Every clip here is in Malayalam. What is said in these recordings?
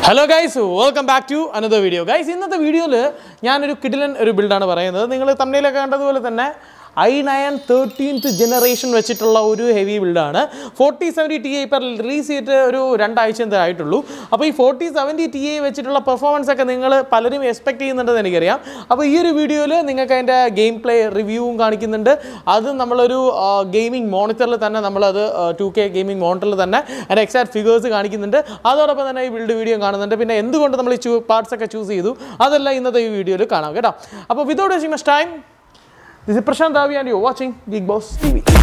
hello guys welcome back to another video guys ഇന്നത്തെ വീഡിയോയിൽ ഞാനൊരു കിഡിലൻ ഒരു ബിൽഡാണ് പറയുന്നത് നിങ്ങൾ തമ്മിലൊക്കെ കണ്ടതുപോലെ തന്നെ ഐ നയൻ തേർട്ടീൻത്ത് ജനറേഷൻ വെച്ചിട്ടുള്ള ഒരു ഹെവി ബിൽഡാണ് ഫോർട്ടി സെവൻറ്റി ടി ഐ ഇപ്പം റിലീസ് ചെയ്തിട്ട് ഒരു രണ്ടാഴ്ച എന്തേ ആയിട്ടുള്ളൂ അപ്പോൾ ഈ ഫോർട്ടി സെവൻറ്റി ടി ഐ വെച്ചിട്ടുള്ള പെർഫോമൻസ് ഒക്കെ നിങ്ങൾ പലരും എക്സ്പെക്ട് ചെയ്യുന്നുണ്ടെന്ന് എനിക്കറിയാം അപ്പോൾ ഈ ഒരു വീഡിയോയിൽ നിങ്ങൾക്ക് അതിൻ്റെ ഗെയിം പ്ലേ റിവ്യൂവും കാണിക്കുന്നുണ്ട് അത് നമ്മളൊരു ഗെയിമിംഗ് മോണിറ്ററിൽ തന്നെ നമ്മളത് ടു കെ ഗെയിമിംഗ് മോണിറ്ററിൽ തന്നെ അതിൻ്റെ എക്സാക്ട് ഫിഗേഴ്സ് കാണിക്കുന്നുണ്ട് അതോടൊപ്പം തന്നെ ഈ ബിൽഡ് വീഡിയോ കാണുന്നുണ്ട് പിന്നെ എന്തുകൊണ്ട് നമ്മൾ ഈ ചൂ പാർട്സ് ഒക്കെ ചൂസ് ചെയ്തു അതെല്ലാം ഇന്നത്തെ ഈ വീഡിയോയിൽ കാണാം കേട്ടോ അപ്പോൾ without wasting much time this is Prashanth Ravi and you watching big boss T വി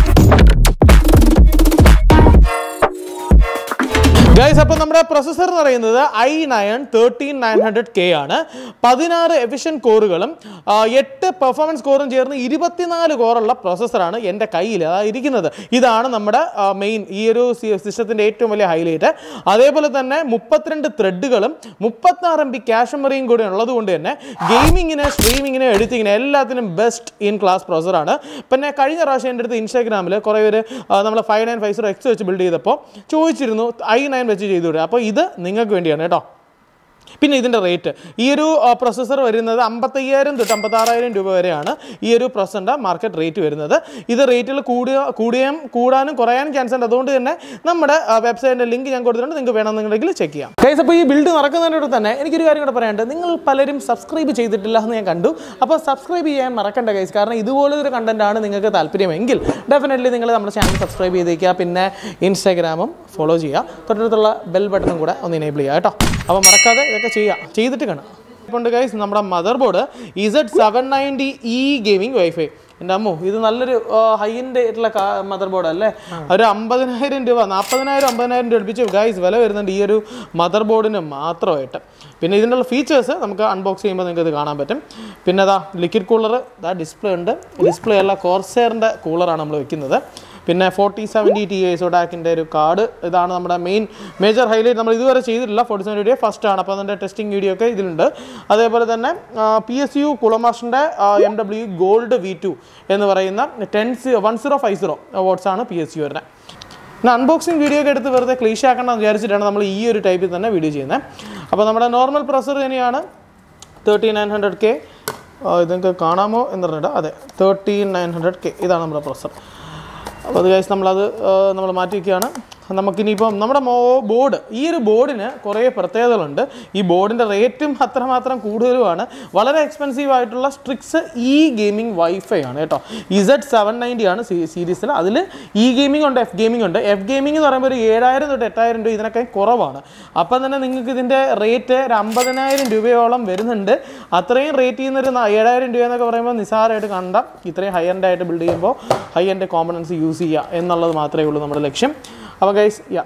ഗൈസ് അപ്പോൾ നമ്മുടെ പ്രൊസസ്സർ എന്ന് പറയുന്നത് I nine thirteen nine hundred K ആണ് പതിനാറ് എഫിഷ്യൻ കോറുകളും ആ, എട്ട് പെർഫോമൻസ് കോറും ചേർന്ന് ഇരുപത്തിനാല് കോറുള്ള പ്രൊസസ്സറാണ് എൻ്റെ കയ്യിൽ അതായത് ഇരിക്കുന്നത് ഇതാണ് നമ്മുടെ മെയിൻ ഈ ഒരു സിസ്റ്റത്തിൻ്റെ ഏറ്റവും വലിയ ഹൈലൈറ്റ് അതേപോലെ തന്നെ മുപ്പത്തിരണ്ട് ത്രെഡുകളും മുപ്പത്താറ് എം ബി ക്യാഷ് മെമ്മറിയും കൂടി ഉള്ളത് കൊണ്ട് തന്നെ ഗെയിമിങ്ങിന് സ്ട്രീമിങ്ങിന് എഡിറ്റിങ്ങിന് എല്ലാത്തിനും ബെസ്റ്റ് ഇൻ ക്ലാസ് പ്രൊസറാണ് പിന്നെ കഴിഞ്ഞ പ്രാവശ്യം എൻ്റെ അടുത്ത് ഇൻസ്റ്റാഗ്രാമിൽ കുറേ പേര് നമ്മൾ five nine five zero X വെച്ച് ബിൽഡ് ചെയ്തപ്പോൾ ചോദിച്ചിരുന്നു ഐ നയൻ വെച്ച് ചെയ്തുകൂടെ അപ്പോൾ ഇത് നിങ്ങൾക്ക് വേണ്ടിയാണ് കേട്ടോ പിന്നെ ഇതിൻ്റെ റേറ്റ് ഈ ഒരു പ്രൊസസ്സർ വരുന്നത് അമ്പത്തയ്യായിരം തൊട്ട് അമ്പത്താറായിരം രൂപ വരെയാണ് ഈ ഒരു പ്രൊസറിൻ്റെ മാർക്കറ്റ് റേറ്റ് വരുന്നത് ഇത് റേറ്റിൽ കൂടിയ കൂടിയും കൂടാനും കുറയാനും ചാൻസ് ഉണ്ട് അതുകൊണ്ട് തന്നെ നമ്മുടെ വെബ്സൈറ്റിൻ്റെ ലിങ്ക് ഞാൻ കൊടുത്തിട്ടുണ്ട് നിങ്ങൾക്ക് വേണമെന്നുണ്ടെങ്കിൽ ചെക്ക് ചെയ്യാം കൈസ് അപ്പോൾ ഈ ബിൽഡ് നടക്കുന്നതിനോട് തന്നെ എനിക്കൊരു കാര്യം കൂടെ പറയാനുണ്ട് നിങ്ങൾ പലരും സബ്സ്ക്രൈബ് ചെയ്തിട്ടില്ല എന്ന് ഞാൻ കണ്ടു അപ്പോൾ സബ്സ്ക്രൈബ് ചെയ്യാൻ മറക്കണ്ട കൈസ് കാരണം ഇതുപോലൊരു കണ്ടന്റ് ആണ് നിങ്ങൾക്ക് താല്പര്യമെങ്കിൽ ഡെഫിനറ്റ്ലി നിങ്ങൾ നമ്മുടെ ചാനൽ സബ്സ്ക്രൈബ് ചെയ്തേക്കുക പിന്നെ ഇൻസ്റ്റാഗ്രാമും ഫോളോ ചെയ്യുക തൊട്ടടുത്തുള്ള ബെൽ ബട്ടണും കൂടെ ഒന്ന് എനേബിൾ ചെയ്യുക കേട്ടോ അപ്പോൾ മറക്കാതെ ഇതൊക്കെ ചെയ്യുക ചെയ്തിട്ട് കാണാം ഇപ്പോണ്ട് ഗൈസ് നമ്മുടെ motherboard Z seven ninety E gaming WiFi എൻ്റെ അമ്മോ ഇത് നല്ലൊരു ഹൈ എൻഡ് ആയിട്ടുള്ള മദർ ബോർഡ് അല്ലേ ഒരു അമ്പതിനായിരം രൂപ നാൽപ്പതിനായിരം അമ്പതിനായിരം രൂപ അടുപ്പിച്ച് ഗൈസ് വില വരുന്നുണ്ട് ഈ ഒരു മദർ ബോർഡിന് മാത്രമായിട്ട് പിന്നെ ഇതിനുള്ള ഫീച്ചേഴ്സ് നമുക്ക് അൺബോക്സ് ചെയ്യുമ്പോൾ നിങ്ങൾക്ക് ഇത് കാണാൻ പറ്റും പിന്നെ അതാ ലിക്വിഡ് കൂളർ ഇതാ ഡിസ്പ്ലേ ഉണ്ട് ഡിസ്പ്ലേ അല്ല കോർസെയറിൻ്റെ കൂളറാണ് നമ്മൾ വെക്കുന്നത് പിന്നെ ഫോർട്ടി സെവൻറ്റി ടി ഐ സോഡാക്കിൻ്റെ ഒരു കാർഡ് ഇതാണ് നമ്മുടെ മെയിൻ മേജർ ഹൈലൈറ്റ് നമ്മൾ ഇതുവരെ ചെയ്തിട്ടില്ല ഫോർട്ടി സെവൻ വീഡിയോ ഫസ്റ്റ് ആണ് അപ്പോൾ അതിൻ്റെ ടെസ്റ്റിംഗ് വീഡിയോ ഒക്കെ ഇതിലുണ്ട് അതേപോലെ തന്നെ പി എസ് യു കുളമാഷിൻ്റെ M W gold V two എന്ന് പറയുന്ന ten one zero five zero watts ആണ് പി എസ് യു വരുന്നത് പിന്നെ അൺബോക്സിങ് വീഡിയോ ഒക്കെ എടുത്ത് വെറുതെ ക്ലീഷ് ആക്കണം എന്ന് വിചാരിച്ചിട്ടാണ് നമ്മൾ ഈ ഒരു ടൈപ്പിൽ തന്നെ വീഡിയോ ചെയ്യുന്നത് അപ്പോൾ നമ്മുടെ നോർമൽ പ്രൊസർ തന്നെയാണ് തേർട്ടി നയൻ ഹൺഡ്രഡ് കെ ഇത് നിങ്ങൾക്ക് കാണാമോ എന്ന് പറഞ്ഞിട്ട് അതെ തേർട്ടി നയൻ ഹൺഡ്രഡ് കെ ഇതാണ് നമ്മുടെ പ്രൊസർ അപ്പോൾ അത് കഴിച്ച് നമ്മളത് നമ്മൾ മാറ്റി വയ്ക്കുകയാണ് നമുക്കിനിയിപ്പം നമ്മുടെ മോ ബോർഡ് ഈ ഒരു ബോർഡിന് കുറേ പ്രത്യേകതകളുണ്ട് ഈ ബോർഡിൻ്റെ റേറ്റും അത്രമാത്രം കൂടുതലുമാണ് വളരെ എക്സ്പെൻസീവ് ആയിട്ടുള്ള സ്ട്രിക്സ് ഇ ഗെയിമിംഗ് വൈഫൈ ആണ് കേട്ടോ ഇസഡ് സെവൻ നയൻറ്റി ആണ് സീരീസിൽ അതിൽ ഇ ഗെയിമിംഗ് ഉണ്ട് എഫ് ഗെയിമിംഗ് ഉണ്ട് എഫ് ഗെയിമിംഗ് എന്ന് പറയുമ്പോൾ ഒരു ഏഴായിരം തൊട്ട് എട്ടായിരം രൂപ ഇതിനൊക്കെ കുറവാണ് അപ്പം തന്നെ നിങ്ങൾക്ക് ഇതിൻ്റെ റേറ്റ് ഒരു അമ്പതിനായിരം രൂപയോളം വരുന്നുണ്ട് അത്രയും റേറ്റ് ചെയ്യുന്നൊരു ന- ഏഴായിരം രൂപ എന്നൊക്കെ പറയുമ്പോൾ നിസ്സാരമായിട്ട് കണ്ട ഇത്രയും ഹൈ എൻഡ് ആയിട്ട് ബിൽഡ് ചെയ്യുമ്പോൾ ഹൈ എൻഡ് കോമ്പണൻസ് യൂസ് ചെയ്യുക എന്നുള്ളത് മാത്രമേ ഉള്ളൂ നമ്മുടെ ലക്ഷ്യം അപ്പോൾ ഗൈസ് യാ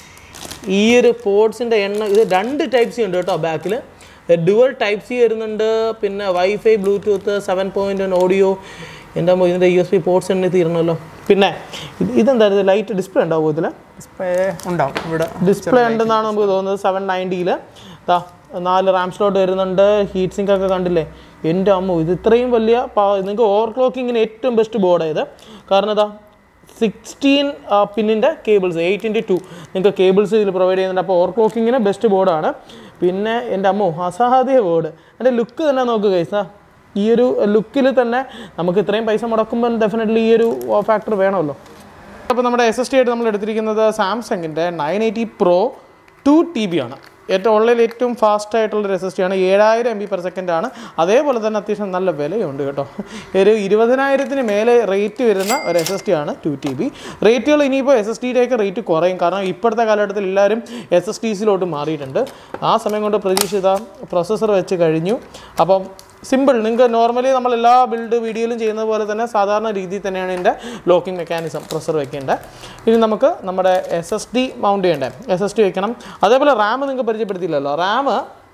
ഈ ഒരു പോർട്സിൻ്റെ എണ്ണം ഇത് രണ്ട് ടൈപ്പ് സി ഉണ്ട് കേട്ടോ ബാക്കിൽ ഡുവൽ ടൈപ്പ് സി വരുന്നുണ്ട് പിന്നെ WiFi Bluetooth seven point one audio എൻ്റെ അമ്മ ഇതിൻ്റെ യു എസ് ബി പോർട്സ് എണ്ണി തീരണമല്ലോ പിന്നെ ഇത് ഇതെന്തായിരുന്നു ലൈറ്റ് ഡിസ്പ്ലേ ഉണ്ടാവും ഇതിൽ ഡിസ്പ്ലേ ഉണ്ടാവും ഇവിടെ ഡിസ്പ്ലേ ഉണ്ടെന്നാണ് നമുക്ക് തോന്നുന്നത് സെവൻ നയൻറ്റിയിൽ ദാ നാല് റാം സ്ലോട്ട് വരുന്നുണ്ട് ഹീറ്റ് സിങ്ക് ഒക്കെ കണ്ടില്ലേ എൻ്റെ അമ്മ ഇത് ഇത്രയും വലിയ നിങ്ങൾക്ക് ഓവർ ക്ലോക്കിങ്ങിന് ഏറ്റവും ബെസ്റ്റ് ബോർഡ് ഇത് കാരണം ഇതാ സിക്സ്റ്റീൻ പിന്നിൻ്റെ കേബിൾസ് എയ്റ്റ് ഇൻറ്റു ടു നിങ്ങൾക്ക് കേബിൾസ് ഇതിൽ പ്രൊവൈഡ് ചെയ്യുന്നുണ്ട് അപ്പോൾ ഓവർ ക്ലോക്കിങ്ങിന് ബെസ്റ്റ് ബോർഡാണ് പിന്നെ എൻ്റെ അമ്മോ അസാധ്യ ബോർഡ് എൻ്റെ ലുക്ക് തന്നെ നോക്കുക കൈസാ ഈ ഒരു ലുക്കിൽ തന്നെ നമുക്ക് ഇത്രയും പൈസ മുടക്കുമ്പോൾ ഡെഫിനറ്റ്ലി ഈ ഒരു ഫാക്ടർ വേണമല്ലോ അപ്പോൾ നമ്മുടെ എസ് എസ് ടി ആയിട്ട് നമ്മൾ എടുത്തിരിക്കുന്നത് സാംസങ്ങിൻ്റെ nine eighty pro two T B ആണ് ഏറ്റവും ഓൺലൈനിൽ ഏറ്റവും ഫാസ്റ്റ് ആയിട്ടുള്ളൊരു എസ് എസ് ടി ആണ് ഏഴായിരം എം ബി പെർ സെക്കൻഡ് ആണ് അതേപോലെ തന്നെ അത്യാവശ്യം നല്ല വിലയുണ്ട് കേട്ടോ ഒരു ഇരുപതിനായിരത്തിന് മേലെ റേറ്റ് വരുന്ന ഒരു എസ് എസ് ടി ആണ് ടു ടി ബി റേറ്റുകൾ ഇനിയിപ്പോൾ എസ് എസ് ടിയുടെയൊക്കെ റേറ്റ് കുറയും കാരണം ഇപ്പോഴത്തെ കാലഘട്ടത്തിൽ എല്ലാവരും എസ് എസ് ടി സിയിലോട്ട് മാറിയിട്ടുണ്ട് ആ സമയം കൊണ്ട് പ്രതീക്ഷിത പ്രൊസസ്സർ വെച്ച് കഴിഞ്ഞു അപ്പം സിമ്പിൾ നിങ്ങൾക്ക് നോർമലി നമ്മൾ എല്ലാ ബിൽഡ് വീഡിയോയിലും ചെയ്യുന്ന പോലെ തന്നെ സാധാരണ രീതിയിൽ തന്നെയാണ് ഇതിൻ്റെ ലോക്കിംഗ് മെക്കാനിസം പ്രൊസർ വെക്കേണ്ടത് ഇനി നമുക്ക് നമ്മുടെ എസ് എസ് ഡി മൗണ്ട് ചെയ്യേണ്ടത് എസ് എസ് ഡി വെക്കണം അതേപോലെ റാം നിങ്ങൾക്ക് പരിചയപ്പെടുത്തിയില്ലല്ലോ റാം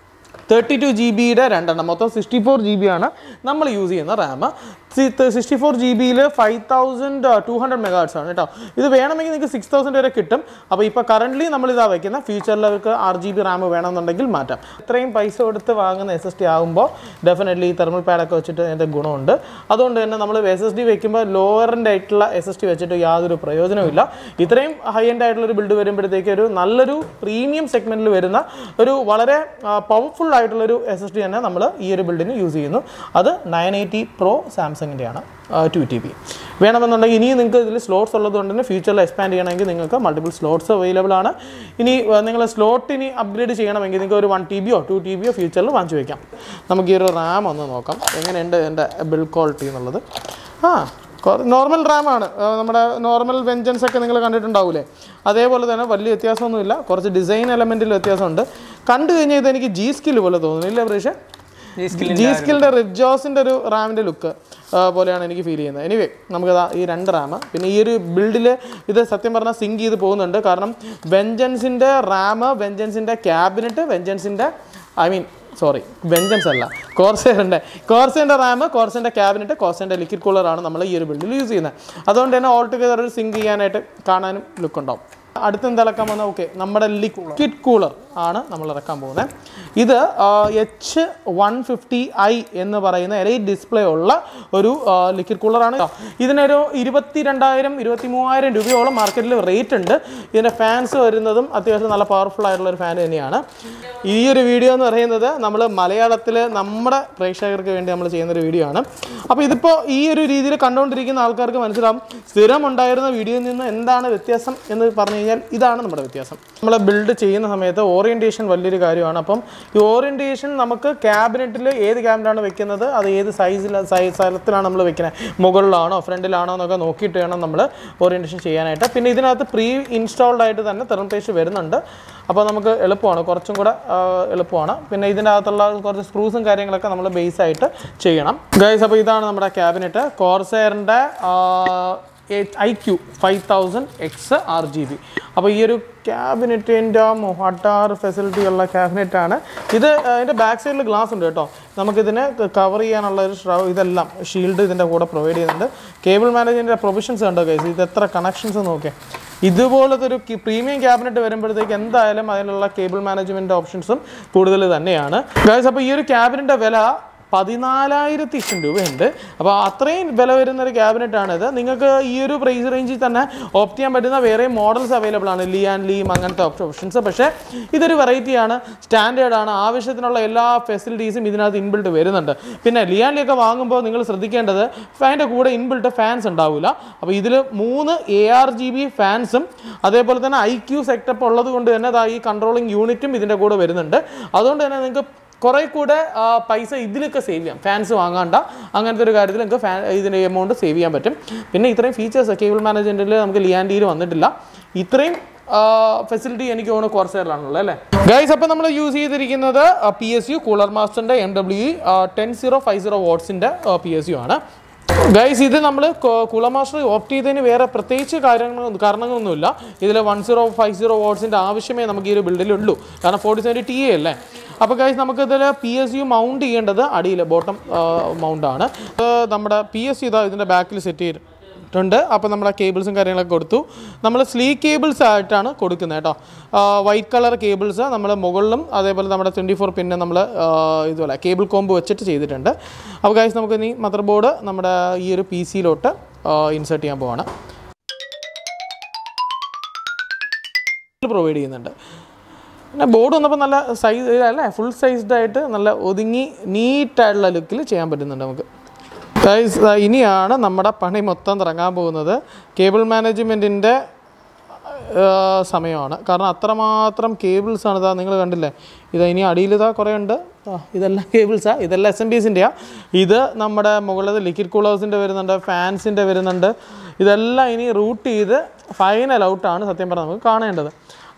തേർട്ടി ടു ജി ബിയുടെ രണ്ടെണ്ണം മൊത്തം സിക്സ്റ്റി ഫോർ ജി ബി ആണ് നമ്മൾ യൂസ് ചെയ്യുന്ന റാം സിക്സ്റ്റി ഫോർ ജി ബിയിൽ five thousand two hundred megahertz ആണ് കേട്ടോ ഇത് വേണമെങ്കിൽ നിങ്ങൾക്ക് സിക്സ് തൗസൻഡ് വരെ കിട്ടും അപ്പോൾ ഇപ്പോൾ കറൻ്റ്ലി നമ്മൾ ഇതാ വയ്ക്കുന്ന ഫ്യൂച്ചറിൽ അവർക്ക് ആറ് ജി ബി റാം വേണമെന്നുണ്ടെങ്കിൽ മാറ്റാം ഇത്രയും പൈസ കൊടുത്ത് വാങ്ങുന്ന എസ് എസ് ടി ആകുമ്പോൾ ഡെഫിനറ്റ്ലി തെർമൽ പാഡൊക്കെ വെച്ചിട്ട് അതിൻ്റെ ഗുണമുണ്ട് അതുകൊണ്ട് തന്നെ നമ്മൾ എസ് എസ് ഡി വെക്കുമ്പോൾ ലോവറിൻ്റെ ആയിട്ടുള്ള എസ് എസ് ടി വെച്ചിട്ട് യാതൊരു പ്രയോജനവുമില്ല ഇത്രയും ഹൈ എൻഡ് ആയിട്ടുള്ള ഒരു ബിൽഡ് വരുമ്പോഴത്തേക്ക് ഒരു നല്ലൊരു പ്രീമിയം സെഗ്മെൻറ്റിൽ വരുന്ന ഒരു വളരെ പവർഫുൾ ആയിട്ടുള്ളൊരു എസ് എസ് ഡി തന്നെ നമ്മൾ ഈ ഒരു ബിൽഡിന് യൂസ് ചെയ്യുന്നു അത് നയൻ എയ്റ്റി പ്രോ സാംസങ്ങിൻ്റെയാണ് ടു ടി ബി വേണമെന്നുണ്ടെങ്കിൽ ഇനിയും നിങ്ങൾക്ക് ഇതിൽ സ്ലോട്ട്സ് ഉള്ളത് കൊണ്ട് തന്നെ ഫ്യൂച്ചറിൽ എക്സ്പാൻഡ് ചെയ്യണമെങ്കിൽ നിങ്ങൾക്ക് മൾട്ടിപ്പിൾ സ്ലോട്ട്സ് അവൈലബിൾ ആണ് ഇനി നിങ്ങൾ സ്ലോട്ട് ഇനി അപ്ഗ്രേഡ് ചെയ്യണമെങ്കിൽ നിങ്ങൾക്ക് ഒരു വൺ ടി ബിയോ ടു ടി ബിയോ ഫ്യൂച്ചറിൽ വാങ്ങിച്ചു വയ്ക്കാം നമുക്ക് ഈ ഒരു റാം ഒന്ന് നോക്കാം എങ്ങനെയുണ്ട് എൻ്റെ ബിൽഡ് ക്വാളിറ്റി എന്നുള്ളത് ആ നോർമൽ റാമാണ് നമ്മുടെ നോർമൽ വെഞ്ചൻസ് ഒക്കെ നിങ്ങൾ കണ്ടിട്ടുണ്ടാവില്ലേ അതേപോലെ തന്നെ വലിയ വ്യത്യാസമൊന്നുമില്ല കുറച്ച് ഡിസൈൻ എലമെൻറ്റിൽ വ്യത്യാസമുണ്ട് കണ്ടു കഴിഞ്ഞാൽ ഇത് എനിക്ക് ജി സ്കിൽ പോലെ തോന്നുന്നു ഇല്ലേ പ്രേക്ഷ ഈ സ്കിൽ ജി സ്കിലിൻ്റെ റിഡ്ജോസിൻ്റെ ഒരു റാമിൻ്റെ ലുക്ക് പോലെയാണ് എനിക്ക് ഫീൽ ചെയ്യുന്നത് എനിവേ നമുക്കതാ ഈ രണ്ട് റാം പിന്നെ ഈ ഒരു ബിൽഡിൽ ഇത് സത്യം പറഞ്ഞാൽ സിങ്ക് ചെയ്ത് പോകുന്നുണ്ട് കാരണം വെഞ്ചൻസിൻ്റെ റാം വെഞ്ചൻസിൻ്റെ ക്യാബിനറ്റ് വെഞ്ചൻസിൻ്റെ ഐ മീൻ സോറി വെഞ്ചൻസ് അല്ല കോർസേറിൻ്റെ കോർസേൻ്റെ റാം കോർസേൻ്റെ ക്യാബിനറ്റ് കോർസേൻ്റെ ലിക്വിഡ് കൂളറാണ് നമ്മൾ ഈ ഒരു ബിൽഡിൽ യൂസ് ചെയ്യുന്നത് അതുകൊണ്ട് തന്നെ ഓൾ ടുഗദർ ഒരു സിങ്ക് ചെയ്യാനായിട്ട് കാണാനും ലുക്ക് ഉണ്ടാവും അടുത്ത എന്താ ഇറക്കാൻ പോകുന്നത് ഓക്കെ നമ്മുടെ ലിക്വിഡ് കൂളർ ആണ് നമ്മൾ ഇറക്കാൻ പോകുന്നത് ഇത് എച്ച് വൺ ഫിഫ്റ്റി ഐ എന്ന് പറയുന്ന എലൈറ്റ് ഡിസ്പ്ലേ ഉള്ള ഒരു ലിക്വിഡ് കൂളറാണ് കേട്ടോ ഇതിനൊരു ഇരുപത്തി രണ്ടായിരം ഇരുപത്തി മൂവായിരം രൂപയോളം മാർക്കറ്റിൽ റേറ്റ് ഉണ്ട് ഇതിൻ്റെ ഫാൻസ് വരുന്നതും അത്യാവശ്യം നല്ല പവർഫുൾ ആയിട്ടുള്ള ഒരു ഫാൻ തന്നെയാണ് ഈ ഒരു വീഡിയോ എന്ന് പറയുന്നത് നമ്മൾ മലയാളത്തിൽ നമ്മുടെ പ്രേക്ഷകർക്ക് വേണ്ടി നമ്മൾ ചെയ്യുന്ന ഒരു വീഡിയോ ആണ് അപ്പോൾ ഇതിപ്പോൾ ഈ ഒരു രീതിയിൽ കണ്ടുകൊണ്ടിരിക്കുന്ന ആൾക്കാർക്ക് മനസ്സിലാവും സ്ഥിരം ഉണ്ടായിരുന്ന വീഡിയോയിൽ നിന്ന് എന്താണ് വ്യത്യാസം എന്ന് പറഞ്ഞു കഴിഞ്ഞാൽ ഇതാണ് നമ്മുടെ വ്യത്യാസം നമ്മൾ ബിൽഡ് ചെയ്യുന്ന സമയത്ത് ഓറിയൻറ്റേഷൻ വലിയൊരു കാര്യമാണ് അപ്പം ഈ ഓറിയൻറ്റേഷൻ നമുക്ക് ക്യാബിനറ്റിൽ ഏത് ക്യാബിനാണ് വെക്കുന്നത് അത് ഏത് സൈസിൽ സൈസ് സ്ഥലത്തിലാണ് നമ്മൾ വെക്കുന്നത് മുകളിലാണോ ഫ്രണ്ടിലാണോ എന്നൊക്കെ നോക്കിയിട്ട് വേണം നമ്മൾ ഓറിയൻറ്റേഷൻ ചെയ്യാനായിട്ട് പിന്നെ ഇതിനകത്ത് പ്രീ ഇൻസ്റ്റാൾഡ് ആയിട്ട് തന്നെ തെർമപേസ്റ്റ് വരുന്നുണ്ട് അപ്പോൾ നമുക്ക് എളുപ്പമാണ് കുറച്ചും കൂടെ ആ, എളുപ്പമാണ് പിന്നെ ഇതിൻ്റെ അകത്തുള്ള കുറച്ച് സ്ക്രൂസും കാര്യങ്ങളൊക്കെ നമ്മൾ ബേസ് ആയിട്ട് ചെയ്യണം ഗൈസ് അപ്പോൾ ഇതാണ് നമ്മുടെ ക്യാബിനറ്റ് കോർസെയറിൻ്റെ I Q five thousand X R G B അപ്പോൾ ഈ ഒരു ക്യാബിനറ്റിൻ്റെ ഹട്ടാർ ഫെസിലിറ്റി ഉള്ള ക്യാബിനറ്റാണ് ഇത് അതിൻ്റെ ബാക്ക് സൈഡിൽ ഗ്ലാസ് ഉണ്ട് കേട്ടോ നമുക്കിതിനെ കവർ ചെയ്യാനുള്ള ഒരു ഷ്രൗ ഇതെല്ലാം ഷീൽഡ് ഇതിൻ്റെ കൂടെ പ്രൊവൈഡ് ചെയ്യുന്നുണ്ട് കേബിൾ മാനേജ്മെൻറ്റിൻ്റെ പ്രൊവിഷൻസ് കണ്ടോ ഗൈസ് ഇത് എത്ര കണക്ഷൻസ് നോക്കിയേ ഇതുപോലത്തെ ഒരു പ്രീമിയം ക്യാബിനറ്റ് വരുമ്പോഴത്തേക്ക് എന്തായാലും അതിനുള്ള കേബിൾ മാനേജ്മെൻറ്റ് ഓപ്ഷൻസും കൂടുതൽ തന്നെയാണ് ഗൈസ് അപ്പോൾ ഈ ഒരു ക്യാബിനറ്റിൻ്റെ വില പതിനാലായിരത്തി ഇഷ്ടം രൂപയുണ്ട് അപ്പോൾ അത്രയും വില വരുന്ന ഒരു ക്യാബിനറ്റാണ് ഇത് നിങ്ങൾക്ക് ഈ ഒരു പ്രൈസ് റേഞ്ചിൽ തന്നെ ഓപ്റ്റ് ചെയ്യാൻ പറ്റുന്ന വേറെ മോഡൽസ് അവൈലബിൾ ആണ് ലീ ആൻഡ് ലീം അങ്ങനത്തെ ഓപ്ഷൻസ് പക്ഷേ ഇതൊരു വെറൈറ്റിയാണ് സ്റ്റാൻഡേർഡ് ആണ് ആവശ്യത്തിനുള്ള എല്ലാ ഫെസിലിറ്റീസും ഇതിനകത്ത് ഇൻബിൽട്ട് വരുന്നുണ്ട് പിന്നെ ലീ ആൻഡ് ലീ ഒക്കെ വാങ്ങുമ്പോൾ നിങ്ങൾ ശ്രദ്ധിക്കേണ്ടത് അതിൻ്റെ കൂടെ ഇൻബിൽട്ട് ഫാൻസ് ഉണ്ടാവില്ല അപ്പോൾ ഇതിൽ മൂന്ന് എ ആർ ജി ബി ഫാൻസും അതേപോലെ തന്നെ ഐ ക്യു സെറ്റപ്പ് ഉള്ളത് കൊണ്ട് തന്നെ ദാ ഈ കൺട്രോളിങ് യൂണിറ്റും ഇതിൻ്റെ കൂടെ വരുന്നുണ്ട് അതുകൊണ്ട് തന്നെ നിങ്ങൾക്ക് കുറേ കൂടെ ആ, പൈസ ഇതിലൊക്കെ സേവ് ചെയ്യാം ഫാൻസ് വാങ്ങാണ്ട അങ്ങനത്തെ ഒരു കാര്യത്തിൽ നിങ്ങൾക്ക് ഫാൻ ഇതിൻ്റെ എമൗണ്ട് സേവ് ചെയ്യാൻ പറ്റും പിന്നെ ഇത്രയും ഫീച്ചേഴ്സ് കേബിൾ മാനേജ്മെൻറ്റിൽ നമുക്ക് ലിയാൻഡിയിൽ വന്നിട്ടില്ല ഇത്രയും ഫെസിലിറ്റി എനിക്ക് തോന്നുന്നു കോർസെയറിലാണുള്ളത് അല്ലേ ഗൈസ് അപ്പോൾ നമ്മൾ യൂസ് ചെയ്തിരിക്കുന്നത് പി എസ് യു കൂളർ മാസ്റ്ററിൻ്റെ M W ten zero five zero വാട്ട്സിൻ്റെ പി എസ് യു ആണ് ഗൈസ് ഇത് നമ്മൾ കുളമാസ്റ്റർ ഓപ്റ്റ് ചെയ്തതിന് വേറെ പ്രത്യേകിച്ച് കാര്യങ്ങൾ കാരണങ്ങളൊന്നുമില്ല ഇതിൽ വൺ സീറോ ഫൈവ് സീറോ വാട്ട്സിൻ്റെ ആവശ്യമേ നമുക്ക് ഈ ഒരു ബിൽഡിലുള്ളൂ കാരണം ഫോർട്ടി സെവൻറ്റി ടി എ അല്ലേ അപ്പോൾ ഗൈസ് നമുക്കിതിൽ പി എസ് യു മൗണ്ട് ചെയ്യേണ്ടത് അടിയിൽ ബോട്ടം മൗണ്ടാണ് നമ്മുടെ പി എസ് യു ഇതാ ഇതിൻ്റെ ബാക്കിൽ സെറ്റ് ചെയ്തിട്ടുണ്ട് അപ്പോൾ നമ്മുടെ കേബിൾസും കാര്യങ്ങളൊക്കെ കൊടുത്തു നമ്മൾ സ്ലീ കേബിൾസ് ആയിട്ടാണ് കൊടുക്കുന്നത് കേട്ടോ വൈറ്റ് കളർ കേബിൾസ് നമ്മൾ മുകളിലും അതേപോലെ നമ്മുടെ ട്വൻറ്റി ഫോർ പിന്നെ നമ്മൾ ഇതുപോലെ കേബിൾ കോമ്പ് വെച്ചിട്ട് ചെയ്തിട്ടുണ്ട് അപ്പോൾ ഗൈസ് നമുക്ക് ഇനി മദർ ബോർഡ് നമ്മുടെ ഈ ഒരു പി സിയിലോട്ട് ഇൻസേർട്ട് ചെയ്യാൻ പോവാണ് പ്രൊവൈഡ് ചെയ്യുന്നുണ്ട് പിന്നെ ബോർഡ് വന്നപ്പോൾ നല്ല സൈസ് അല്ലേ ഫുൾ സൈസ്ഡ് ആയിട്ട് നല്ല ഒതുങ്ങി നീറ്റായിട്ടുള്ള ലുക്കിൽ ചെയ്യാൻ പറ്റുന്നുണ്ട് നമുക്ക് ഗൈസ് ഇനിയാണ് നമ്മുടെ പണി മൊത്തം തുടങ്ങാൻ പോകുന്നത് കേബിൾ മാനേജ്മെൻറ്റിൻ്റെ സമയമാണ് കാരണം അത്രമാത്രം കേബിൾസ് ആണ് ഇതാ നിങ്ങൾ കണ്ടില്ലേ ഇത് ഇനി അടിയിൽ ഇതാ കുറേ ഉണ്ട് ആ ഇതെല്ലാം കേബിൾസാണ് ഇതെല്ലാം എസ് എം ബീസിൻ്റെയാണ് ഇത് നമ്മുടെ മുകളിൽ ലിക്വിഡ് കൂളേഴ്സിൻ്റെ വരുന്നുണ്ട് ഫാൻസിൻ്റെ വരുന്നുണ്ട് ഇതെല്ലാം ഇനി റൂട്ട് ചെയ്ത് ഫൈനൽ ഔട്ടാണ് സത്യം പറഞ്ഞാൽ നമുക്ക് കാണേണ്ടത്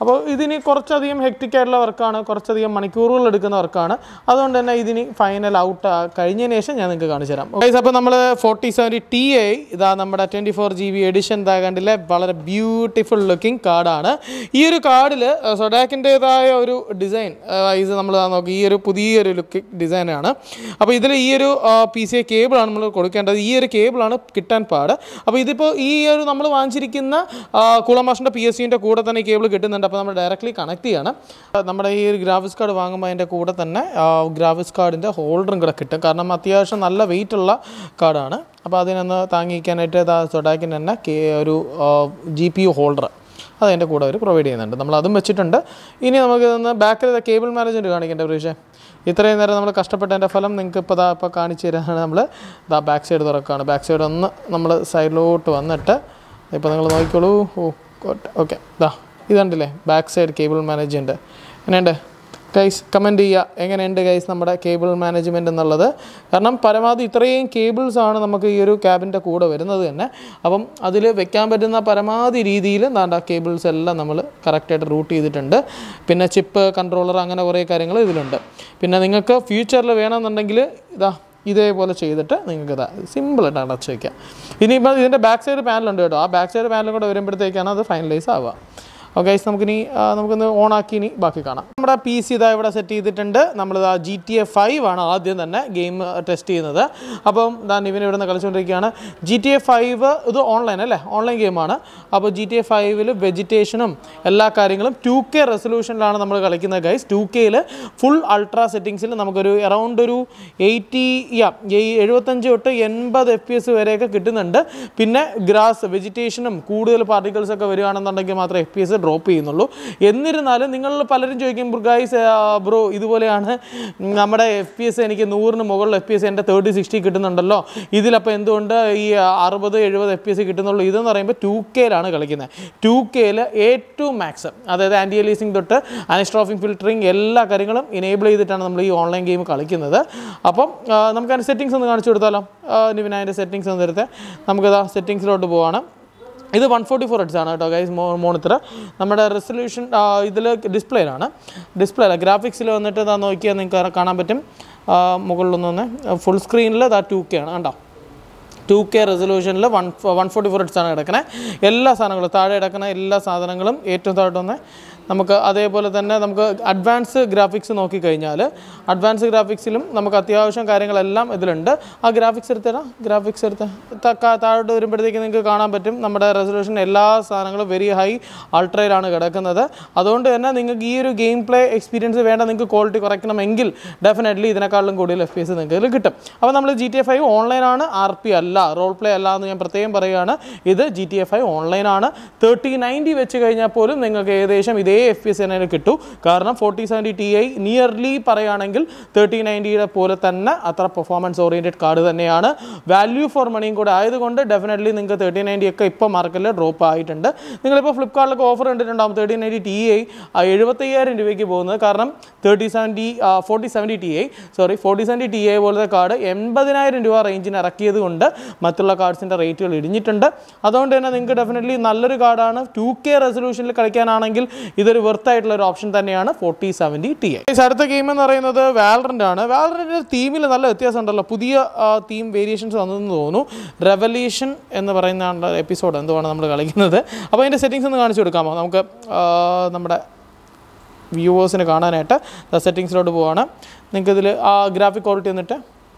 അപ്പോൾ ഇതിന് കുറച്ചധികം ഹെക്റ്റിക് ആയിട്ടുള്ള വർക്കാണ് കുറച്ചധികം മണിക്കൂറുകൾ എടുക്കുന്ന വർക്കാണ് അതുകൊണ്ട് തന്നെ ഇതിന് ഫൈനൽ ഔട്ട് കഴിഞ്ഞതിന് ശേഷം ഞാൻ നിങ്ങൾക്ക് കാണിച്ചു തരാം ഗൈസ് അപ്പോൾ നമ്മൾ ഫോർട്ടി സെവൻറ്റി ടി ഐ ഇതാ നമ്മുടെ twenty four G B edition ഇതാ കണ്ടില്ലേ വളരെ ബ്യൂട്ടിഫുൾ ലുക്കിംഗ് കാർഡാണ് ഈ ഒരു കാർഡിൽ സൊഡാക്കിൻ്റെതായ ഒരു ഡിസൈൻ വൈസ് നമ്മൾ നോക്കി ഈ ഒരു പുതിയൊരു ലുക്ക് ഡിസൈനാണ് അപ്പോൾ ഇതിൽ ഈ ഒരു പി സി ഐ കേബിളാണ് നമ്മൾ കൊടുക്കേണ്ടത് ഈ ഒരു കേബിളാണ് കിട്ടാൻ പാട് അപ്പോൾ ഇതിപ്പോൾ ഈ ഒരു നമ്മൾ വാങ്ങിച്ചിരിക്കുന്ന കുളമാഷിൻ്റെ പി എസ് സിൻ്റെ കൂടെ തന്നെ ഈ കേബിൾ കിട്ടുന്നുണ്ട് അപ്പോൾ നമ്മൾ ഡയറക്റ്റ്ലി കണക്ട് ചെയ്യണം ആ, നമ്മുടെ ഈ ഒരു ഗ്രാഫിക്സ് കാർഡ് വാങ്ങുമ്പോൾ അതിൻ്റെ കൂടെ തന്നെ ഗ്രാഫിക്സ് കാർഡിൻ്റെ ഹോൾഡറും കൂടെ കിട്ടും കാരണം അത്യാവശ്യം നല്ല വെയിറ്റ് ഉള്ള കാർഡാണ് അപ്പോൾ അതിനൊന്ന് താങ്ങിക്കാനായിട്ട് സൊഡാക്കിന് തന്നെ കേ ഒരു ജി പി യു ഹോൾഡർ അത് അതിൻ്റെ കൂടെ അവർ പ്രൊവൈഡ് ചെയ്യുന്നുണ്ട് നമ്മൾ അതും വെച്ചിട്ടുണ്ട് ഇനി നമുക്ക് ഇതൊന്ന് ബാക്കിൽ കേബിൾ മാനേജ്മെൻറ്റ് കാണിക്കേണ്ട പ്രതീക്ഷ ഇത്രയും നേരം നമ്മൾ കഷ്ടപ്പെട്ടതിൻ്റെ ഫലം നിങ്ങൾക്ക് ഇപ്പോൾ ദാ ഇപ്പോൾ കാണിച്ചു തരാനാണ് നമ്മൾ ദാ ബാക്ക് സൈഡ് തുറക്കുകയാണ് ബാക്ക് സൈഡ് ഒന്ന് നമ്മൾ സൈഡിലോട്ട് വന്നിട്ട് ഇപ്പോൾ നിങ്ങൾ നോക്കിക്കോളൂ ഓ ഓക്കെ ദാ ഇതുണ്ടല്ലേ ബാക്ക് സൈഡ് കേബിൾ മാനേജ്മെൻറ്റ് എങ്ങനെയുണ്ട് ഗൈസ് കമൻറ്റ് ചെയ്യുക എങ്ങനെയുണ്ട് ഗൈസ് നമ്മുടെ കേബിൾ മാനേജ്മെൻറ്റ് എന്നുള്ളത് കാരണം പരമാവധി ഇത്രയും കേബിൾസ് ആണ് നമുക്ക് ഈ ഒരു ക്യാബിൻ്റെ കൂടെ വരുന്നത് തന്നെ അപ്പം അതിൽ വെക്കാൻ പറ്റുന്ന പരമാവധി രീതിയിൽ എന്താ കേബിൾസ് എല്ലാം നമ്മൾ കറക്റ്റായിട്ട് റൂട്ട് ചെയ്തിട്ടുണ്ട് പിന്നെ ചിപ്പ് കൺട്രോളർ അങ്ങനെ കുറേ കാര്യങ്ങൾ ഇതിലുണ്ട് പിന്നെ നിങ്ങൾക്ക് ഫ്യൂച്ചറിൽ വേണമെന്നുണ്ടെങ്കിൽ ഇതാ ഇതേപോലെ ചെയ്തിട്ട് നിങ്ങൾക്ക് ഇതാ സിമ്പിളായിട്ട് അടച്ച് വയ്ക്കാം ഇനിയിപ്പോൾ ഇതിൻ്റെ ബാക്ക് സൈഡ് പാനലുണ്ട് കേട്ടോ ആ ബാക്ക് സൈഡ് പാനലും കൂടെ വരുമ്പോഴത്തേക്കാണ് അത് ഫൈനലൈസ് ആവുക ഓക്കെ ഗൈസ് നമുക്കിനി ആ, നമുക്കൊന്ന് ഓണാക്കി ഇനി ബാക്കി കാണാം നമ്മുടെ പി സി ഇതാ ഇവിടെ സെറ്റ് ചെയ്തിട്ടുണ്ട് നമ്മളിതാ ജി ടി എ ഫൈവ് ആണ് ആദ്യം തന്നെ ഗെയിം ടെസ്റ്റ് ചെയ്യുന്നത് അപ്പം ദാ നിവിൻ ഇവിടെ നിന്ന് കളിച്ചുകൊണ്ടിരിക്കുകയാണ് ജി ടി എ ഫൈവ് ഇത് ഓൺലൈൻ അല്ലേ ഓൺലൈൻ ഗെയിമാണ് അപ്പോൾ ജി ടി എ ഫൈവിൽ വെജിറ്റേഷനും എല്ലാ കാര്യങ്ങളും ടു കെ റെസൊല്യൂഷനിലാണ് നമ്മൾ കളിക്കുന്നത് ഗൈസ് ടു കെയിൽ ഫുൾ അൾട്രാ സെറ്റിങ്സിൽ നമുക്കൊരു അറൗണ്ട് ഒരു എയ്റ്റി യാ എഴുപത്തഞ്ച് തൊട്ട് എൺപത് എഫ് പി എസ് വരെയൊക്കെ കിട്ടുന്നുണ്ട് പിന്നെ ഗ്രാസ് വെജിറ്റേഷനും കൂടുതൽ പാർട്ടിക്കിൾസ് ഒക്കെ വരികയാണെന്നുണ്ടെങ്കിൽ മാത്രമേ എഫ് പി എസ് ഡ്രോപ്പ് ചെയ്യുന്നുള്ളൂ എന്നിരുന്നാലും നിങ്ങൾ പലരും ചോദിക്കും ഗൈസ് ബ്രോ ഇതുപോലെയാണ് നമ്മുടെ എഫ് പി എസ് എനിക്ക് നൂറിന് മുകളിൽ എഫ് പി എസ് എൻ്റെ തേർട്ടി സിക്സ്റ്റി കിട്ടുന്നുണ്ടല്ലോ ഇതിലപ്പോൾ എന്തുകൊണ്ട് ഈ അറുപത് എഴുപത് എഫ് പി എസ് കിട്ടുന്നുള്ളൂ ഇതെന്ന് പറയുമ്പോൾ ടു കെയിലാണ് കളിക്കുന്നത് ടു കെയിൽ ഏറ്റവും മാക്സ് അതായത് ആൻറ്റി അലീസിങ് തൊട്ട് അനിസ്ട്രോഫിംഗ് ഫിൽറ്ററിങ് എല്ലാ കാര്യങ്ങളും ഇനേബിൾ ചെയ്തിട്ടാണ് നമ്മൾ ഈ ഓൺലൈൻ ഗെയിം കളിക്കുന്നത് അപ്പം ആ, നമുക്ക് അതിൻ്റെ സെറ്റിങ്സ് ഒന്ന് കാണിച്ചു കൊടുത്താലോ നിവിൻ അതിൻ്റെ സെറ്റിങ്സ് ഒന്ന് തരുത്തെ നമുക്കിതാ സെറ്റിങ്സിലോട്ട് പോവാണ് ഇത് വൺ ഫോർട്ടി ഫോർ ഹെഡ്സ് ആണ് കേട്ടോ ഗൈസ് മോ മോണിറ്റർ നമ്മുടെ റെസൊല്യൂഷൻ ഇതിൽ ഡിസ്പ്ലേയിലാണ് ഡിസ്പ്ലേ അല്ല ഗ്രാഫിക്സിൽ വന്നിട്ട് ഇതാ നോക്കിയാൽ നിങ്ങൾക്ക് കാണാൻ പറ്റും ആ, മുകളിലൊന്ന് വന്ന് ഫുൾ സ്ക്രീനിൽ ഇതാ ടു കെ ആണ് കണ്ടോ ടു കെ റെസൊല്യൂഷനിൽ one one forty four hertz ആണ് കിടക്കുന്നത് എല്ലാ സാധനങ്ങളും താഴെ കിടക്കുന്ന എല്ലാ സാധനങ്ങളും ഏറ്റവും താഴോട്ട് വന്ന് നമുക്ക് അതേപോലെ തന്നെ നമുക്ക് അഡ്വാൻസ് ഗ്രാഫിക്സ് നോക്കിക്കഴിഞ്ഞാൽ അഡ്വാൻസ് ഗ്രാഫിക്സിലും നമുക്ക് അത്യാവശ്യം കാര്യങ്ങളെല്ലാം ഇതിലുണ്ട് ആ ഗ്രാഫിക്സ് എടുത്തരാം ഗ്രാഫിക്സ് എടുത്ത് ത- താഴോട്ട് വരുമ്പോഴത്തേക്ക് നിങ്ങൾക്ക് കാണാൻ പറ്റും നമ്മുടെ റെസൊല്യൂഷൻ എല്ലാ സാധനങ്ങളും വെരി ഹൈ അൾട്രയിലാണ് കിടക്കുന്നത് അതുകൊണ്ട് തന്നെ നിങ്ങൾക്ക് ഈ ഒരു ഗെയിം പ്ലേ എക്സ്പീരിയൻസ് വേണ്ട നിങ്ങൾക്ക് ക്വാളിറ്റി കുറയ്ക്കണമെങ്കിൽ ഡെഫിനറ്റ്ലി ഇതിനേക്കാളും കൂടുതൽ എഫ് പി എസ് നിങ്ങൾക്ക് ഇതിൽ കിട്ടും അപ്പോൾ നമ്മൾ ജി ടി എഫ് ഫൈവ് ഓൺലൈനാണ് ആർ പി അല്ല റോൾ പ്ലേ അല്ല എന്ന് ഞാൻ പ്രത്യേകം പറയുകയാണ് ഇത് ജി ടി എഫ് ഫൈവ് ഓൺലൈനാണ് തേർട്ടി നയൻറ്റി വെച്ച് കഴിഞ്ഞാൽ പോലും നിങ്ങൾക്ക് ഏകദേശം ഇതേ എഫ് പി എസ് തന്നെ കിട്ടും കാരണം forty seventy T I nearly പറയുകയാണെങ്കിൽ തേർട്ടി നയൻറ്റിയുടെ പോലെ തന്നെ അത്ര പെർഫോമൻസ് ഓറിയൻറ്റഡ് കാർഡ് തന്നെയാണ് വാല്യൂ ഫോർ മണിയും കൂടെ ആയതുകൊണ്ട് ഡെഫിനറ്റ്ലി നിങ്ങൾക്ക് തേർട്ടി നയൻറ്റി ഒക്കെ ഇപ്പോൾ മാർക്കറ്റിൽ ഡ്രോപ്പ് ആയിട്ടുണ്ട് നിങ്ങളിപ്പോൾ ഫ്ലിപ്കാർട്ടിലൊക്കെ ഓഫർ കണ്ടിട്ടുണ്ടാകും തേർട്ടി നയൻറ്റി ടി ഐ എഴുപത്തയ്യായിരം രൂപയ്ക്ക് പോകുന്നത് കാരണം thirty seventy forty seventy T I sorry forty seventy T I പോലത്തെ കാർഡ് എൺപതിനായിരം രൂപ റേഞ്ചിന് ഇറക്കിയത് കൊണ്ട് മറ്റുള്ള കാർഡ്സിൻ്റെ റേറ്റുകൾ ഇടിഞ്ഞിട്ടുണ്ട് അതുകൊണ്ട് തന്നെ നിങ്ങൾക്ക് ഡെഫിനറ്റ്ലി നല്ലൊരു കാർഡാണ് ടു കെ റെസൊല്യൂഷനിൽ കളിക്കാനാണെങ്കിൽ ഇതൊരു വെർത്ത് ആയിട്ടുള്ള ഒരു ഓപ്ഷൻ തന്നെയാണ് ഫോർട്ടി സെവൻറ്റി ടി ഐ അടുത്ത ഗെയിം എന്ന് പറയുന്നത് വാലറൻ്റ് ആണ് വാലറൻ്റെ തീമിൽ നല്ല വ്യത്യാസം ഉണ്ടല്ലോ പുതിയ തീം വേരിയേഷൻസ് വന്നതെന്ന് തോന്നുന്നു റെവല്യൂഷൻ എന്ന് പറയുന്ന എപ്പിസോഡ് എന്തുവാണ് നമ്മൾ കളിക്കുന്നത് അപ്പോൾ അതിൻ്റെ സെറ്റിങ്സ് ഒന്ന് കാണിച്ചു കൊടുക്കാമോ നമുക്ക് ആ, നമ്മുടെ വ്യൂവേഴ്സിന് കാണാനായിട്ട് സെറ്റിങ്സിലോട്ട് പോവാണ് നിങ്ങൾക്ക് ഇതിൽ ആ ഗ്രാഫിക് ക്വാളിറ്റി വന്നിട്ട്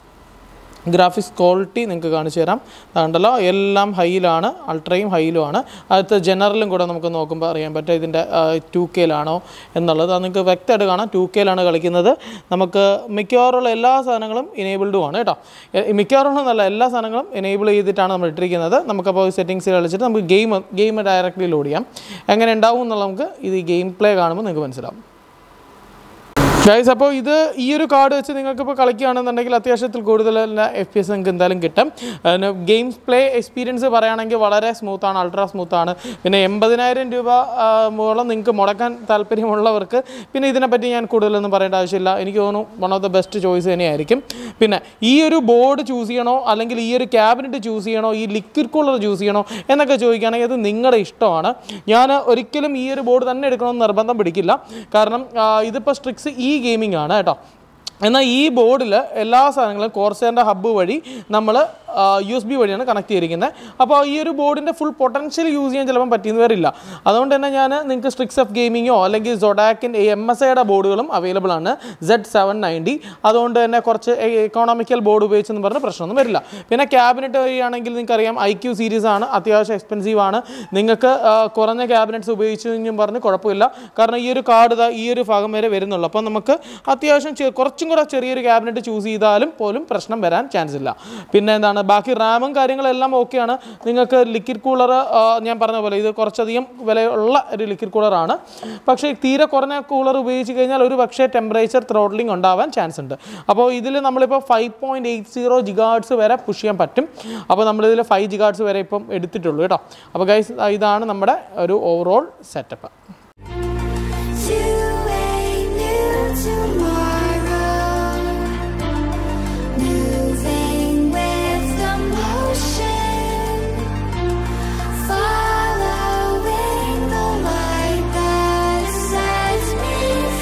ഗ്രാഫിക്സ് ക്വാളിറ്റി നിങ്ങൾക്ക് കാണിച്ചു തരാം അതുണ്ടല്ലോ എല്ലാം ഹൈയിലാണ് അൾട്രയും ഹൈയിലുമാണ് അടുത്ത ജനറലും കൂടെ നമുക്ക് നോക്കുമ്പോൾ അറിയാൻ പറ്റും ഇതിൻ്റെ ടു കെയിലാണോ എന്നുള്ളത് അത് നിങ്ങൾക്ക് വ്യക്തമായിട്ട് കാണാം ടു കെയിലാണ് കളിക്കുന്നത് നമുക്ക് മിക്കവാറുള്ള എല്ലാ സാധനങ്ങളും ഇനേബിൾഡും ആണ് കേട്ടോ എ- മിക്കവാറും എന്നല്ല എല്ലാ സാധനങ്ങളും എനേബിൾ ചെയ്തിട്ടാണ് നമ്മൾ ഇട്ടിരിക്കുന്നത് നമുക്കപ്പോൾ സെറ്റിങ്സ് കളിച്ചിട്ട് നമുക്ക് ഗെയിം ഗെയിം ഡയറക്റ്റ്ലി ലോഡ് ചെയ്യാം എങ്ങനെ ഉണ്ടാവും എന്നുള്ള നമുക്ക് ഇത് ഗെയിം പ്ലേ കാണുമ്പോൾ നിങ്ങൾക്ക് മനസ്സിലാവും ഗൈസ് അപ്പോൾ ഇത് ഈ ഒരു കാർഡ് വെച്ച് നിങ്ങൾക്ക് ഇപ്പോൾ കളിക്കുകയാണെന്നുണ്ടെങ്കിൽ അത്യാവശ്യത്തിൽ കൂടുതൽ എഫ് പി എസ് നിങ്ങൾക്ക് എന്തായാലും കിട്ടും ഗെയിംസ് പ്ലേ എക്സ്പീരിയൻസ് പറയുകയാണെങ്കിൽ വളരെ സ്മൂത്താണ് അൾട്രാ സ്മൂത്താണ് പിന്നെ എൺപതിനായിരം രൂപ ആ, മുതലും നിങ്ങൾക്ക് മുടക്കാൻ താല്പര്യമുള്ളവർക്ക് പിന്നെ ഇതിനെപ്പറ്റി ഞാൻ കൂടുതലൊന്നും പറയേണ്ട ആവശ്യമില്ല എനിക്ക് തോന്നുന്നു one of the best choice തന്നെയായിരിക്കും പിന്നെ ഈ ഒരു ബോർഡ് ചൂസ് ചെയ്യണോ അല്ലെങ്കിൽ ഈ ഒരു ക്യാബിനറ്റ് ചൂസ് ചെയ്യണോ ഈ ലിക്വിഡ് കൂളർ ചൂസ് ചെയ്യണോ എന്നൊക്കെ ചോദിക്കുകയാണെങ്കിൽ അത് നിങ്ങളുടെ ഇഷ്ടമാണ് ഞാൻ ഒരിക്കലും ഈ ഒരു ബോർഡ് തന്നെ എടുക്കണമെന്ന് നിർബന്ധം പിടിക്കില്ല കാരണം ആ, ഇതിപ്പോൾ സ്ട്രിക്സ് ഈ ഗെയിമിംഗ് ആണ് കേട്ടോ എന്നാൽ ഈ ബോർഡിൽ എല്ലാ സാധനങ്ങളും കോർസേറിൻ്റെ ഹബ്ബ് വഴി നമ്മൾ യു എസ് ബി വഴിയാണ് കണക്ട് ചെയ്തിരിക്കുന്നത് അപ്പോൾ ഈ ഒരു ബോർഡിൻ്റെ ഫുൾ പൊട്ടൻഷ്യൽ യൂസ് ചെയ്യാൻ ചിലപ്പം പറ്റിയെന്ന് വരില്ല അതുകൊണ്ട് തന്നെ ഞാൻ നിങ്ങൾക്ക് സ്ട്രിക്സ് ഓഫ് ഗെയിമിങ്ങോ അല്ലെങ്കിൽ സൊഡാക്കിൻ്റെ എം എസ് ഐയുടെ ബോർഡുകളും അവൈലബിൾ ആണ് സെഡ് സെവൻ നയൻറ്റി അതുകൊണ്ട് തന്നെ കുറച്ച് എക്കോണമിക്കൽ ബോർഡ് ഉപയോഗിച്ചെന്ന് പറഞ്ഞ് പ്രശ്നമൊന്നും വരില്ല പിന്നെ ക്യാബിനറ്റ് വഴിയാണെങ്കിൽ നിങ്ങൾക്കറിയാം ഐ ക്യു സീരീസ് ആണ് അത്യാവശ്യം എക്സ്പെൻസീവ് ആണ് നിങ്ങൾക്ക് ആ, കുറഞ്ഞ ക്യാബിനറ്റ്സ് ഉപയോഗിച്ചു എന്നും പറഞ്ഞ് കുഴപ്പമില്ല കാരണം ഈ ഒരു കാർഡ് ഇതാ ഈ ഒരു ഭാഗം വരെ വരുന്നുള്ളൂ അപ്പോൾ നമുക്ക് അത്യാവശ്യം ചെ- കുറച്ചും കൂടെ ചെറിയൊരു ക്യാബിനറ്റ് ചൂസ് ചെയ്താലും പോലും പ്രശ്നം വരാൻ ചാൻസ് ഇല്ല പിന്നെ എന്താണ് ബാക്കി റാമും കാര്യങ്ങളെല്ലാം ഓക്കെയാണ് നിങ്ങൾക്ക് ലിക്വിഡ് കൂളർ ഞാൻ പറഞ്ഞ പോലെ ഇത് കുറച്ചധികം വിലയുള്ള ഒരു ലിക്വിഡ് കൂളറാണ് പക്ഷേ തീരെ കുറഞ്ഞ കൂളർ ഉപയോഗിച്ച് കഴിഞ്ഞാൽ ഒരു പക്ഷേ ടെമ്പറേച്ചർ ത്രോട്ട്ലിംഗ് ഉണ്ടാവാൻ ചാൻസ് ഉണ്ട് അപ്പോൾ ഇതിൽ നമ്മളിപ്പോൾ five point eight zero gigahertz വരെ പുഷ് ചെയ്യാൻ പറ്റും അപ്പോൾ നമ്മളിതിൽ ഫൈവ് ജിഗാർഡ്സ് വരെ ഇപ്പം എടുത്തിട്ടുള്ളൂ കേട്ടോ അപ്പോൾ ഗൈസ് ഇതാണ് നമ്മുടെ ഒരു overall setup To a new tomorrow, moving with the motion, following the light that sets me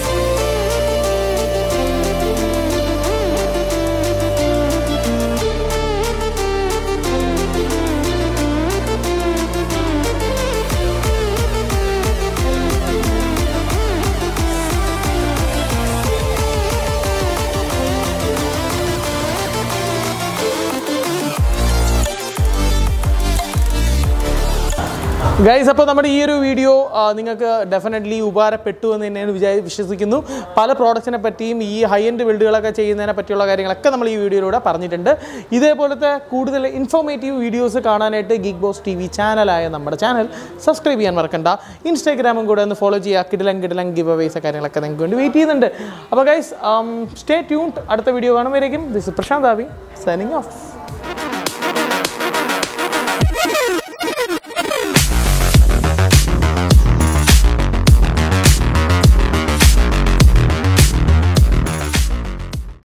guys അപ്പോൾ നമ്മുടെ ഈ ഒരു വീഡിയോ ആ, നിങ്ങൾക്ക് ഡെഫിനറ്റ്ലി ഉപകാരപ്പെട്ടു എന്ന് തന്നെയാണ് വിചാരി വിശ്വസിക്കുന്നു പല പ്രോഡക്റ്റിനെ പറ്റിയും ഈ ഹൈ എൻഡ് ബിൽഡുകളൊക്കെ ചെയ്യുന്നതിനെ പറ്റിയുള്ള കാര്യങ്ങളൊക്കെ നമ്മൾ ഈ വീഡിയോയിലൂടെ പറഞ്ഞിട്ടുണ്ട് ഇതേപോലത്തെ കൂടുതൽ ഇൻഫോർമേറ്റീവ് വീഡിയോസ് കാണാനായിട്ട് ഗിഗ് ബോസ് ടി വി ചാനലായ നമ്മുടെ ചാനൽ സബ്സ്ക്രൈബ് ചെയ്യാൻ മറക്കണ്ട ഇൻസ്റ്റാഗ്രാമും കൂടെ ഒന്ന് ഫോളോ ചെയ്യുക കിടിലം കിടിലം ഗിവ് അവേസ് കാര്യങ്ങളൊക്കെ നിങ്ങൾക്ക് വേണ്ടി വെയിറ്റ് ചെയ്യുന്നുണ്ട് അപ്പോൾ ഗൈസ് സ്റ്റേ ട്യൂൺഡ് അടുത്ത വീഡിയോ കാണുമ്പോഴേക്കും this Prashanth Avi signing of